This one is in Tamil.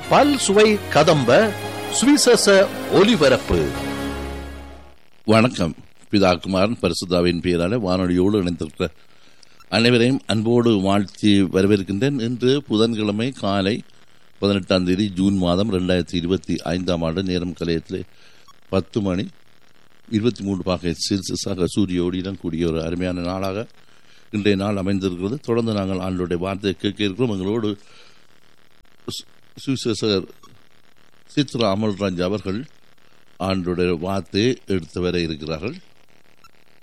பல் சுவை கதம்ப சுவிசேஷ ஒலிபரப்பு வணக்கம் பிதா குமாரன் பரிசுத்தாவின் பெயரான வானொலியோடு இணைந்திருக்கிற அனைவரையும் அன்போடு வாழ்த்தி வரவேற்கின்றேன் இன்று புதன்கிழமை காலை பதினெட்டாம் தேதி ஜூன் மாதம் ரெண்டாயிரத்தி இருபத்தி ஐந்தாம் ஆண்டு நேரம் கலையத்திலே பத்து மணி இருபத்தி மூன்று பாகை செல்சியஸாக சூரிய ஒளியுடன் கூடிய ஒரு அருமையான நாளாக இன்றைய நாள் அமைந்திருக்கிறது தொடர்ந்து நாங்கள் ஆண்டோடைய வார்த்தையை கேட்க இருக்கிறோம் எங்களோடு சு- சுவிசேஷகர் சித்ரா அமல்ராஜ் அவர்கள் ஆண்டுடைய வார்த்தையை எடுத்து வர இருக்கிறார்கள்